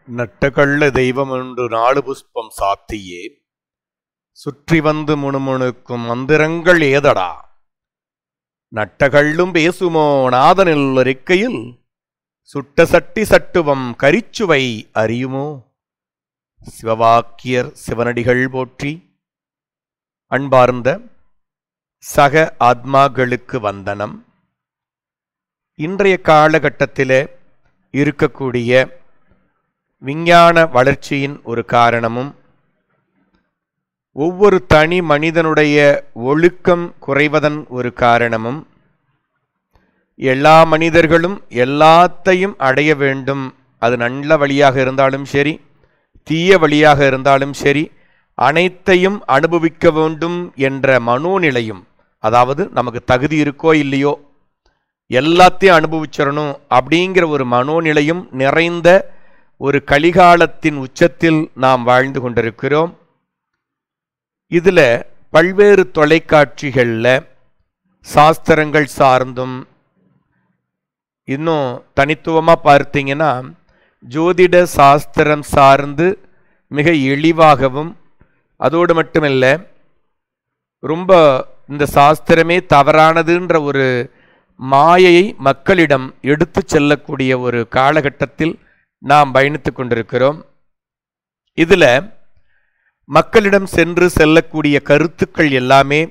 நட்டகள்ள தெய்வமென்று நாலு புஷ்பம் சாத்தியே சுற்றி வந்து முணுமுணுக்கும் மந்திரங்கள் ஏதடா நட்டகள்ளும் பேசுமோ நாதனில் இருக்கையில் சுட்ட சட்டி சட்டுவம் கரிச்சுவை அறியுமோ சிவவாக்கியர் சிவனடிகள் போற்றி அன்பார்ந்த சக ஆத்மாக்களுக்கு வந்தனம் இன்றைய காலகட்டத்திலே இருக்கக்கூடிய விஞ்ஞான வளர்ச்சியின் ஒரு காரணமும் ஒவ்வொரு தனி மனிதனுடைய ஒழுக்கம் குறைவதன் ஒரு காரணமும் எல்லா மனிதர்களும் எல்லாத்தையும் அடைய வேண்டும் அது நல்ல வழியாக இருந்தாலும் சரி தீய வழியாக இருந்தாலும் சரி அனைத்தையும் அனுபவிக்க வேண்டும் என்ற மனோநிலையும் அதாவது நமக்கு தகுதி இருக்கோ இல்லையோ எல்லாத்தையும் அனுபவிச்சிடணும் அப்படிங்கிற ஒரு மனோநிலையும் நிறைந்த ஒரு கலிகாலத்தின் உச்சத்தில் நாம் வாழ்ந்து கொண்டிருக்கிறோம் இதில் பல்வேறு தொலைக்காட்சிகளில் சாஸ்திரங்கள் சார்ந்தும் இன்னும் தனித்துவமாக பார்த்தீங்கன்னா ஜோதிட சாஸ்திரம் சார்ந்து மிக எளிவாகவும் அதோடு மட்டுமில்ல ரொம்ப இந்த சாஸ்திரமே தவறானதுன்ற ஒரு மாயையை மக்களிடம் எடுத்து செல்லக்கூடிய ஒரு காலகட்டத்தில் நாம் பயணித்து கொண்டிருக்கிறோம் இதில் மக்களிடம் சென்று செல்லக்கூடிய கருத்துக்கள் எல்லாமே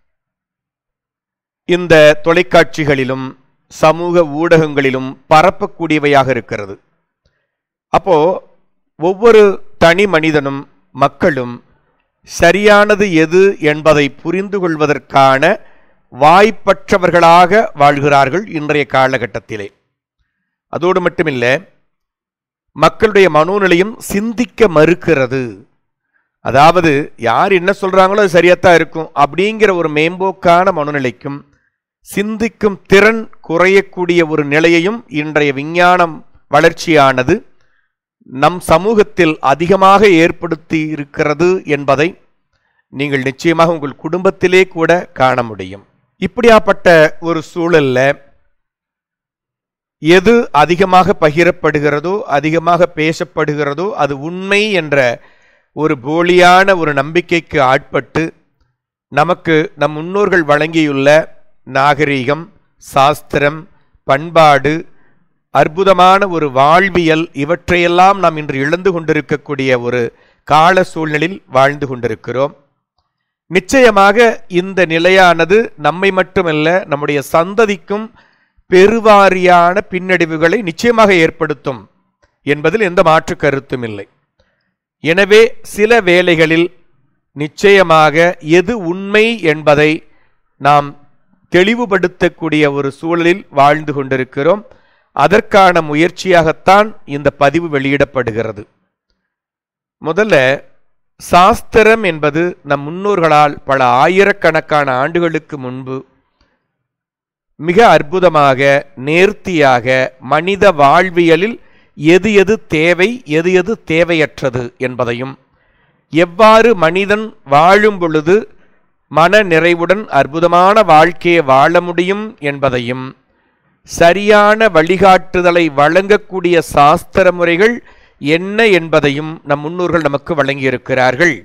இந்த தொலைக்காட்சிகளிலும் சமூக ஊடகங்களிலும் பரப்பக்கூடியவையாக இருக்கிறது அப்போ ஒவ்வொரு தனி மனிதனும் மக்களும் சரியானது எது என்பதை புரிந்து கொள்வதற்கான வாய்ப்பற்றவர்களாக வாழ்கிறார்கள் இன்றைய காலகட்டத்திலே அதோடு மட்டுமில்லை மக்களுடைய மனோநிலையும் சிந்திக்க மறுக்கிறது அதாவது யார் என்ன சொல்றாங்களோ அது சரியாத்தான் இருக்கும் அப்படிங்கிற ஒரு மேம்போக்கான மனநிலைக்கும் சிந்திக்கும் திறன் குறையக்கூடிய ஒரு நிலையையும் இன்றைய விஞ்ஞானம் வளர்ச்சியானது நம் சமூகத்தில் அதிகமாக ஏற்படுத்தி இருக்கிறது என்பதை நீங்கள் நிச்சயமாக உங்கள் குடும்பத்திலே கூட காண முடியும் இப்படியாப்பட்ட ஒரு சூழல்ல எது அதிகமாக பகிரப்படுகிறதோ அதிகமாக பேசப்படுகிறதோ அது உண்மை என்ற ஒரு போலியான ஒரு நம்பிக்கைக்கு ஆட்பட்டு நமக்கு நம் முன்னோர்கள் வழங்கியுள்ள நாகரீகம் சாஸ்திரம் பண்பாடு அற்புதமான ஒரு வாழ்வியல் இவற்றையெல்லாம் நாம் இன்று இழந்து கொண்டிருக்கக்கூடிய ஒரு கால சூழ்நிலையில் வாழ்ந்து கொண்டிருக்கிறோம் நிச்சயமாக இந்த நிலையானது நம்மை மட்டுமல்ல நம்முடைய சந்ததிக்கும் பெருவாரியான பின்னடைவுகளை நிச்சயமாக ஏற்படுத்தும் என்பதில் எந்த மாற்று கருத்தும் இல்லை எனவே சில வேளைகளில் நிச்சயமாக எது உண்மை என்பதை நாம் தெளிவுபடுத்தக்கூடிய ஒரு சூழலில் வாழ்ந்து கொண்டிருக்கிறோம் அதற்கான முயற்சியாகத்தான் இந்த பதிவு வெளியிடப்படுகிறது முதல்ல சாஸ்திரம் என்பது நம் முன்னோர்களால் பல ஆயிரக்கணக்கான ஆண்டுகளுக்கு முன்பு மிக அற்புதமாக நேர்த்தியாக மனித வாழ்வியலில் எது எது தேவை எது எது தேவையற்றது என்பதையும் எவ்வாறு மனிதன் வாழும் பொழுது மன நிறைவுடன் அற்புதமான வாழ்க்கையை வாழ முடியும் என்பதையும் சரியான வழிகாட்டுதலை வழங்கக்கூடிய சாஸ்திர முறைகள் என்ன என்பதையும் நம் முன்னோர்கள் நமக்கு வழங்கியிருக்கிறார்கள்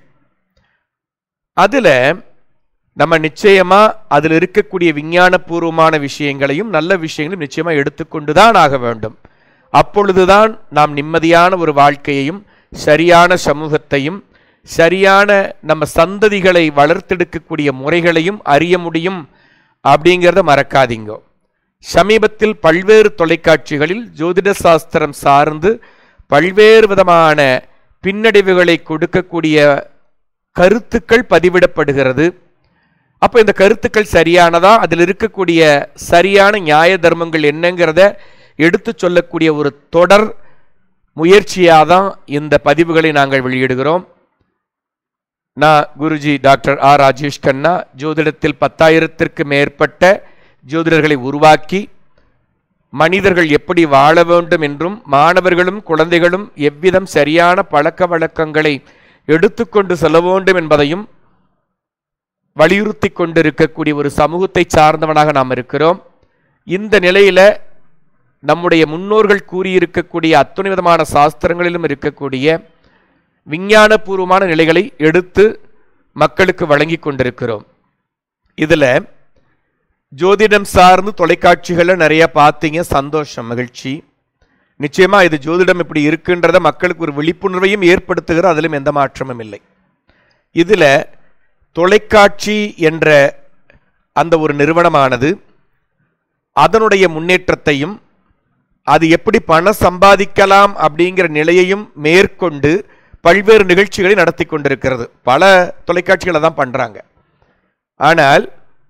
அதில் நம்ம நிச்சயமா அதில் இருக்கக்கூடிய விஞ்ஞானபூர்வமான விஷயங்களையும் நல்ல விஷயங்களையும் நிச்சயமா எடுத்துக்கொண்டு தான் ஆக வேண்டும் அப்பொழுதுதான் நாம் நிம்மதியான ஒரு வாழ்க்கையையும் சரியான சமூகத்தையும் சரியான நம்ம சந்ததிகளை வளர்த்தெடுக்கக்கூடிய முறைகளையும் அறிய முடியும் அப்படிங்கிறத மறக்காதீங்க சமீபத்தில் பல்வேறு தொலைக்காட்சிகளில் ஜோதிட சாஸ்திரம் சார்ந்து பல்வேறு விதமான பின்னடைவுகளை கொடுக்கக்கூடிய கருத்துக்கள் பதிவிடப்படுகிறது அப்போ இந்த கருத்துக்கள் சரியானதா அதில் இருக்கக்கூடிய சரியான நியாய தர்மங்கள் என்னங்கிறத எடுத்து சொல்லக்கூடிய ஒரு தொடர் முயற்சியாக தான் இந்த பதிவுகளை நாங்கள் வெளியிடுகிறோம் நான் குருஜி டாக்டர் ஆர் ராஜேஷ் கண்ணா ஜோதிடத்தில் பத்தாயிரத்திற்கு மேற்பட்ட ஜோதிடர்களை உருவாக்கி மனிதர்கள் எப்படி வாழ வேண்டும் என்றும் மாணவர்களும் குழந்தைகளும் எவ்விதம் சரியான பழக்க வழக்கங்களை எடுத்துக்கொண்டு செல்ல வேண்டும் என்பதையும் வலியுறுத்தி கொண்டிருக்கக்கூடிய ஒரு சமூகத்தை சார்ந்தவனாக நாம் இருக்கிறோம் இந்த நிலையில நம்முடைய முன்னோர்கள் கூறியிருக்கக்கூடிய அத்துணை விதமான சாஸ்திரங்களிலும் இருக்கக்கூடிய விஞ்ஞானபூர்வமான நிலைகளை எடுத்து மக்களுக்கு வழங்கி கொண்டிருக்கிறோம் இதுல ஜோதிடம் சார்ந்து தொலைக்காட்சிகளை நிறைய பார்த்தீங்க சந்தோஷம் மகிழ்ச்சி நிச்சயமா இது ஜோதிடம் இப்படி இருக்குன்றத மக்களுக்கு ஒரு விழிப்புணர்வையும் ஏற்படுத்துகிற அதிலும் எந்த மாற்றமும் இல்லை இதுல தொலைக்காட்சி என்ற அந்த ஒரு நிறுவனமானது அதனுடைய முன்னேற்றத்தையும் அது எப்படி பணம் சம்பாதிக்கலாம் அப்படிங்கிற நிலையையும் மேற்கொண்டு பல்வேறு நிகழ்ச்சிகளை நடத்தி கொண்டிருக்கிறது பல தொலைக்காட்சிகளை தான் பண்றாங்க ஆனால்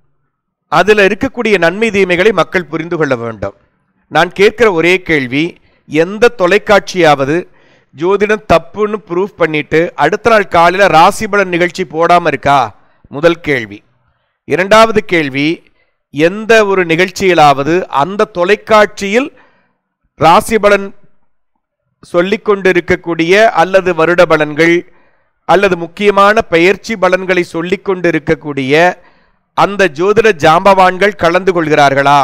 அதில் இருக்கக்கூடிய நன்மை தீமைகளை மக்கள் புரிந்து கொள்ள வேண்டும் நான் கேட்கிற ஒரே கேள்வி எந்த தொலைக்காட்சியாவது ஜோதிடம் தப்புன்னு ப்ரூஃப் பண்ணிட்டு அடுத்த நாள் காலையில் ராசிபலன் நிகழ்ச்சி போடாமல் இருக்கா முதல் கேள்வி இரண்டாவது கேள்வி எந்த ஒரு நிகழ்ச்சியிலாவது அந்த தொலைக்காட்சியில் ராசிபலன் சொல்லிக் கொண்டிருக்கக்கூடிய அல்லது வருட பலன்கள் அல்லது முக்கியமான பயிற்சி பலன்களை சொல்லிக் கொண்டிருக்கக்கூடிய அந்த ஜோதிட ஜாம்பவான்கள் கலந்து கொள்கிறார்களா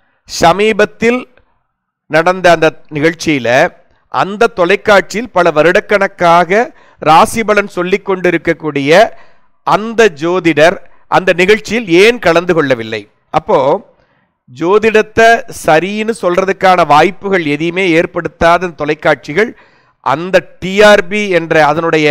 சமீபத்தில் நடந்த அந்த நிகழ்ச்சியில அந்த தொலைக்காட்சியில் பல வருடக்கணக்காக ராசிபலன் சொல்லிக் கொண்டிருக்கக்கூடிய அந்த ஜோதிடர் அந்த நிகழ்ச்சியில் ஏன் கலந்து கொள்ளவில்லை அப்போ ஜோதிடத்தை சரின்னு சொல்றதுக்கான வாய்ப்புகள் எதையுமே ஏற்படுத்தாத இந்த தொலைக்காட்சிகள் அந்த டிஆர்பி என்ற அதனுடைய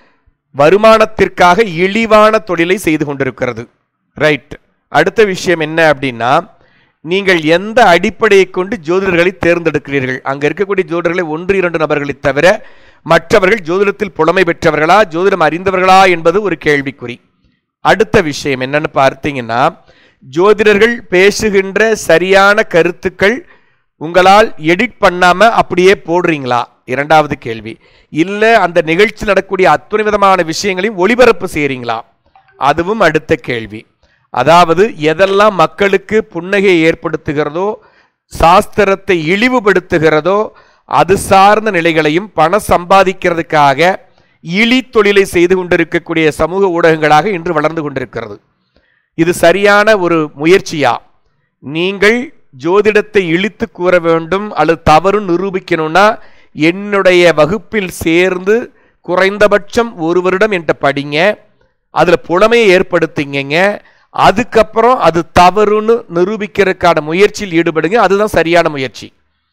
வருமானத்திற்காக இழிவான தொழிலை செய்து கொண்டிருக்கிறது ரைட் அடுத்த விஷயம் என்ன அப்படின்னா நீங்கள் எந்த அடிப்படையை கொண்டு ஜோதிடர்களை தேர்ந்தெடுக்கிறீர்கள் அங்க இருக்கக்கூடிய ஜோதிடர்களை ஒன்று இரண்டு நபர்களை தவிர மற்றவர்கள் ஜோதிடத்தில் புலமை பெற்றவர்களா ஜோதிடம் அறிந்தவர்களா என்பது ஒரு கேள்விக்குறி அடுத்த விஷயம் என்னன்னு பார்த்தீங்கன்னா ஜோதிடர்கள் பேசுகின்ற சரியான கருத்துக்கள் உங்களால் எடிட் பண்ணாம அப்படியே போடுறீங்களா இரண்டாவது கேள்வி இல்ல அந்த நிகழ்ச்சி நடக்கக்கூடிய அத்துணை விதமான விஷயங்களையும் ஒளிபரப்பு செய்றீங்களா அதுவும் அடுத்த கேள்வி அதாவது எதெல்லாம் மக்களுக்கு புன்னகையை ஏற்படுத்துகிறதோ சாஸ்திரத்தை இழிவுபடுத்துகிறதோ அது சார்ந்த நிலைகளையும் பணம் சம்பாதிக்கிறதுக்காக இழி தொழிலை செய்து கொண்டிருக்கக்கூடிய சமூக ஊடகங்களாக இன்று வளர்ந்து கொண்டிருக்கிறது இது சரியான ஒரு முயற்சியா நீங்கள் ஜோதிடத்தை இழித்து கூற வேண்டும் அல்லது தவறு நிரூபிக்கணும்னா என்னுடைய வகுப்பில் சேர்ந்து குறைந்தபட்சம் ஒரு வருடம் என்கிட்ட படிங்க அதுல புலமையை ஏற்படுத்திங்க அதுக்கப்புறம் அது தவறுன்னு நிரூபிக்கிறதுக்கான முயற்சியில் ஈடுபடுங்க அதுதான் சரியான முயற்சி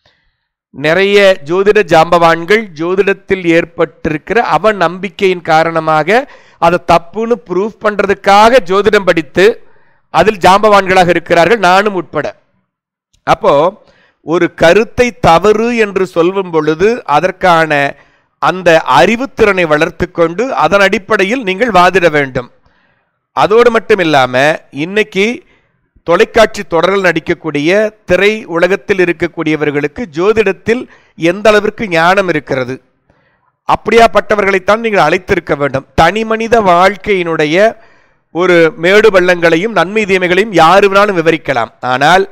நிறைய ஜோதிட ஜாம்பவான்கள் ஜோதிடத்தில் ஏற்பட்டிருக்கிற அவ நம்பிக்கையின் காரணமாக அதை தப்புன்னு ப்ரூஃப் பண்றதுக்காக ஜோதிடம் படித்து அதில் ஜாம்பவான்களாக இருக்கிறார்கள் நானும் உட்பட அப்போ ஒரு கருத்தை தவறு என்று சொல்லும் பொழுது அதற்கான அந்த அறிவுத்திறனை வளர்த்து கொண்டு அதன் அடிப்படையில் நீங்கள் வாதிட வேண்டும் அதோடு மட்டும் இல்லாம இன்னைக்கு தொலைக்காட்சி தொடரில் நடிக்கக்கூடிய திரை உலகத்தில் இருக்கக்கூடியவர்களுக்கு ஜோதிடத்தில் எந்த அளவிற்கு ஞானம் இருக்கிறது அப்படியாப்பட்டவர்களைத்தான் நீங்கள் அழைத்திருக்க வேண்டும் தனி மனித வாழ்க்கையினுடைய ஒரு மேடு பள்ளங்களையும் நன்மை தீமைகளையும் யாரு வேணாலும் விவரிக்கலாம் ஆனால்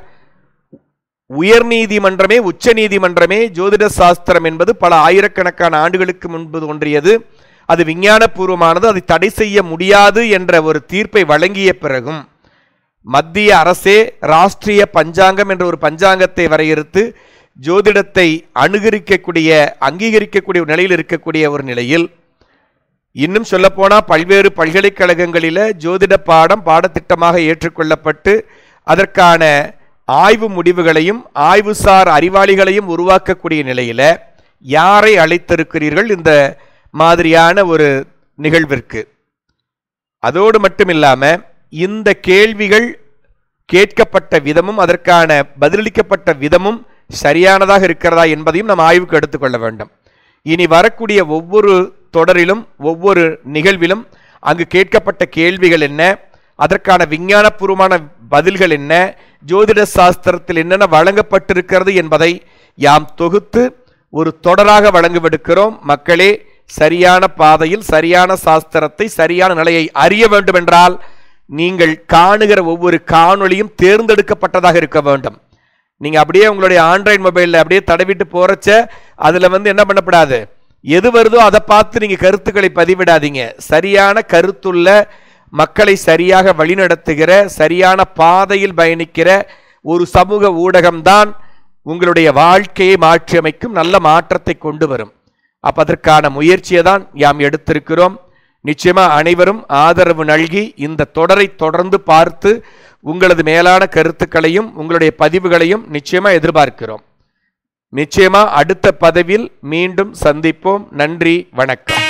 உயர் நீதிமன்றமே உச்ச நீதிமன்றமே ஜோதிட சாஸ்திரம் என்பது பல ஆயிரக்கணக்கான ஆண்டுகளுக்கு முன்பு தோன்றியது அது விஞ்ஞானபூர்வமானது அதை தடை செய்ய முடியாது என்ற ஒரு தீர்ப்பை வழங்கிய பிறகும் மத்திய அரசே ராஷ்டிரிய பஞ்சாங்கம் என்ற ஒரு பஞ்சாங்கத்தை வரையறுத்து ஜோதிடத்தை அனுகரிக்கக்கூடிய அங்கீகரிக்கக்கூடிய ஒரு நிலையில் இருக்கக்கூடிய ஒரு நிலையில் இன்னும் சொல்லப்போனா பல்வேறு பல்கலைக்கழகங்களில ஜோதிட பாடம் பாடத்திட்டமாக ஏற்றுக்கொள்ளப்பட்டு அதற்கான ஆய்வு முடிவுகளையும் ஆய்வுசார் அறிவாளிகளையும் உருவாக்கக்கூடிய நிலையில யாரை அழைத்திருக்கிறீர்கள் இந்த மாதிரியான ஒரு நிகழ்விற்கு அதோடு மட்டும் இல்லாம இந்த கேள்விகள் கேட்கப்பட்ட விதமும் அதற்கான பதிலளிக்கப்பட்ட விதமும் சரியானதாக இருக்கிறதா என்பதையும் நாம் ஆய்வுக்கு எடுத்துக்கொள்ள வேண்டும் இனி வரக்கூடிய ஒவ்வொரு தொடரிலும் ஒவ்வொரு நிகழ்விலும் அங்கு கேட்கப்பட்ட கேள்விகள் என்ன அதற்கான விஞ்ஞானபூர்வமான பதில்கள் என்ன ஜோதிட சாஸ்திரத்தில் என்னென்ன வழங்கப்பட்டிருக்கிறது என்பதை யாம் தொகுத்து ஒரு தொடராக வழங்கவிடுக்கிறோம் மக்களே சரியான பாதையில் சரியான சாஸ்திரத்தை சரியான நிலையை அறிய வேண்டும் என்றால் நீங்கள் காணுகிற ஒவ்வொரு காணொளியும் தேர்ந்தெடுக்கப்பட்டதாக இருக்க வேண்டும் நீங்க அப்படியே உங்களுடைய ஆண்ட்ராய்டு மொபைல்ல அப்படியே தடவிட்டு போறச்ச அதுல வந்து என்ன பண்ணப்படாது எது வருதோ அதை பார்த்து நீங்க கருத்துக்களை பதிவிடாதீங்க சரியான கருத்துள்ள மக்களை சரியாக வழிநடத்துகிற சரியான பாதையில் பயணிக்கிற ஒரு சமூக ஊடகம்தான் உங்களுடைய வாழ்க்கையை மாற்றியமைக்கும் நல்ல மாற்றத்தை கொண்டு வரும் அப்ப அதற்கான முயற்சியை தான் யாம் எடுத்திருக்கிறோம் நிச்சயமா அனைவரும் ஆதரவு நல்கி இந்த தொடரை தொடர்ந்து பார்த்து உங்களது மேலான கருத்துக்களையும் உங்களுடைய பதிவுகளையும் நிச்சயமா எதிர்பார்க்கிறோம் நிச்சயமா அடுத்த பதவியில் மீண்டும் சந்திப்போம் நன்றி வணக்கம்